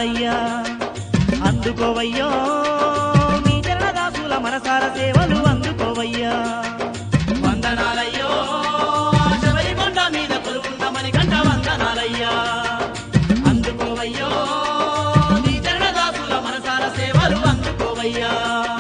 వందనాలయ్యా అందుకోవయ్యో నీ చరణదాసుల మనసార సేవలు అందుకోవయ్యా వందనాలయ్యో శబరికొండ మీద కొలువుంటామని కంట వందనాలయ్యా అందుకోవయ్యో నీ చరణదాసుల మనసార సేవలు అందుకోవయ్యా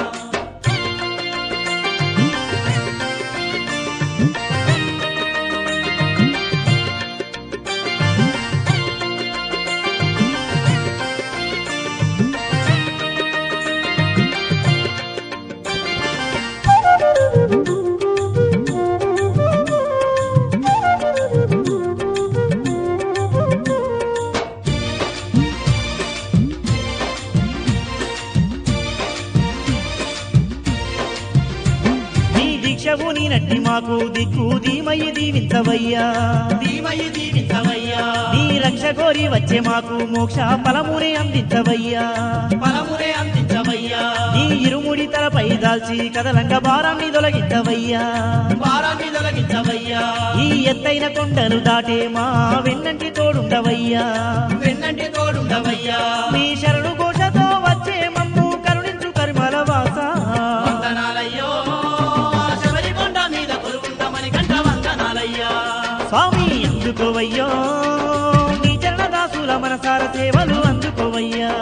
నీ దీక్షవు నీ నట్టి మాకు దిక్కు ధీమయ్యి దీవించవయ్యా దీవయి దీవించవయ్యా నీ రక్ష కోరి వచ్చే మాకు మోక్ష ఫలమునే అందించవయ్యా ఫలమునే అందించవయ్యా నీ ఇరుముడి తలపై దాల్చి కదలంగ భారాన్ని తొలగించవయ్యా భారాన్ని తొలగించవయ్యా ఈ ఎత్తైన కొండలు దాటే మా వెన్నంటి తోడుండవయ్యా వెన్నంటి తోడుండవయ్యా నీ శరణు ఘోషతో వచ్చే మమ్ము కరుణించు కరిమల వాస వందనాలయ్యో శబరికొండ మీద కొలువుంటామని కంట వందనాలయ్యా స్వామి అందుకోవయ్యో నీ చరణదాసుల మనసార సేవలు అందుకోవయ్యా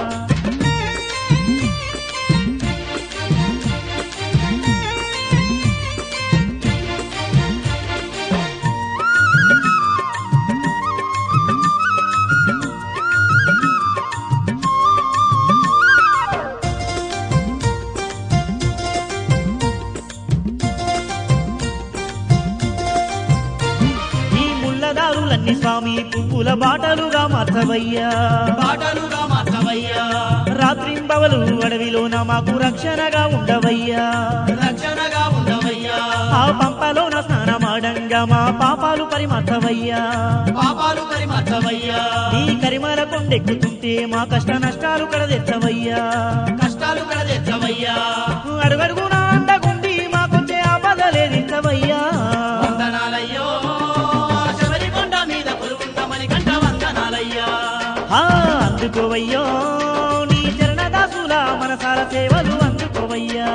ఈ ముళ్ళదారులన్నీ స్వామి పువ్వుల బాటలుగా మార్చవయ్యా పాటలుగా మార్చవయ్యా రాత్రింబవలు అడవిలోన మాకు రక్షణగా ఉండవయ్యా రక్షణగా ఉండవయ్యా ఆ పంపలోన స్నానమాడంగా మా పాపాలు పరిమర్చవయ్యా పాపాలు పరిమర్చవయ్యా ఈ కరిమల కొండెక్కుతుంటే మా కష్ట నష్టాలు కడదెత్తవయ్యా కష్టాలు కడదెచ్చవయ్యా అడుగడుగున అండగుండి మాకొచ్చే ఆపదలేదించవయ్యా వందనాలయ్యో శబరికొండ మీద కొలువుంటామని కంట వందనాలయ్యా ఆ, అందుకోవయ్యో నీ చరణదాసుల మనసార సేవలు అందుకోవయ్యా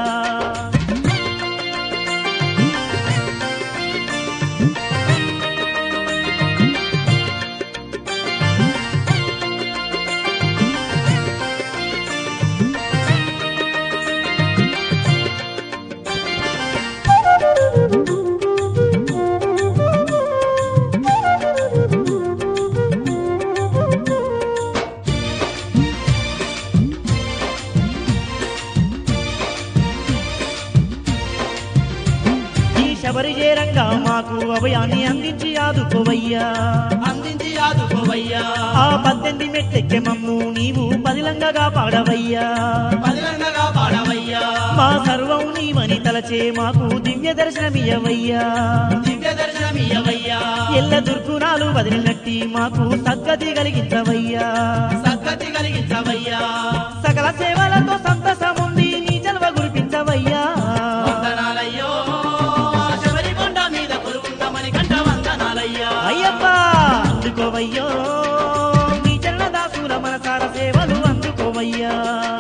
ఈ శబరి చేరంగా మాకు అభయాన్ని అందించి ఆదుకోవయ్యా అందించి ఆదుకోవయ్యా ఆ పద్దెనిమిది మెట్టెక్కె మమ్ము నీవు పదిలంగగా పాడవయ్యా పదిలంగగా పాడవయ్యా మా సర్వం నీవని తలచే మాకు దివ్య దర్శనమియవయ్యా దివ్య దర్శనమియ్యవయ్యా ఎల్ల దుర్గుణాలు వదిలినట్టి మాకు సద్గతి కలిగించవయ్యా సద్గతి కలిగించవయ్యా సకల సేవలతో సంతసముంది నీ జన్మ గురిపించవయ్యా వందనాలయ్యో శబరికొండ మీద కొలువుంటామని కంట వందనాలయ్యా అయ్యప్ప అందుకోవయ్యో నీ చరణదాసుల మనసార సేవలు అందుకోవయ్యా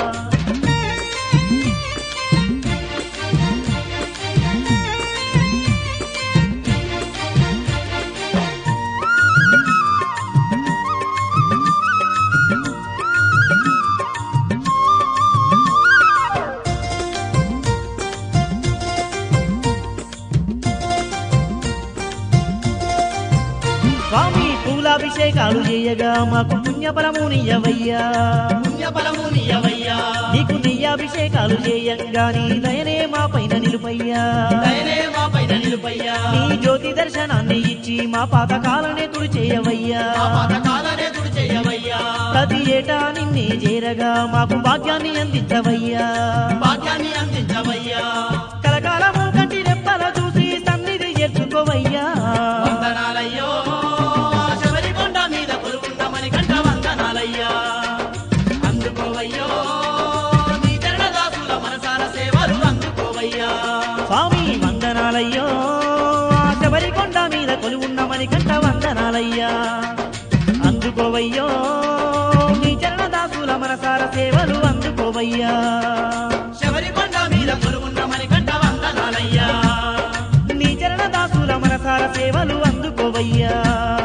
స్వామి పూలాభిషేకాలు చేయగా మాకు పుణ్యఫలమునియవయ్యా పుణ్యఫలము నీయవయ్యా నీకు నెయ్యాభిషేకాలు చేయంగా నీ దయనే మా పైన నిలుపయ్యా దయనే మా పైన నిలుపయ్యా నీ జ్యోతి దర్శనాన్ని ఇచ్చి మా పాతకాలనే తుడి చేయవయ్యా మా పథకాలనే తుడి చేయవయ్యా ప్రతి ఏటా నిన్నే చేరగా మాకు భాగ్యాన్ని అందించవయ్యా భాగ్యాన్ని అందించవయ్యా కలకాలము కంటి రెప్పల చూసి సన్నిధి చేర్చుకోవయ్యా వందనాలయ్యో శబరికొండ మీద కొలువుంటామని కంట వందనాలయ్యా అందుకోవయ్యో నీ చరణదాసుల మనసార సేవలు అందుకోవయ్యా స్వామి వందనాలయ్యో ఆ శబరికొండ మీద కొలువున్నమని కంట వందనాలయ్యా అందుకోవయ్యో నీ చరణదా మనసార సేవలు అందుకోవయ్యా శబరికొండ మీద కొలువున్న మణికంఠ వందనాలయ్యా నీ చరణ దాసుల మనసార సేవలు అందుకోవయ్యా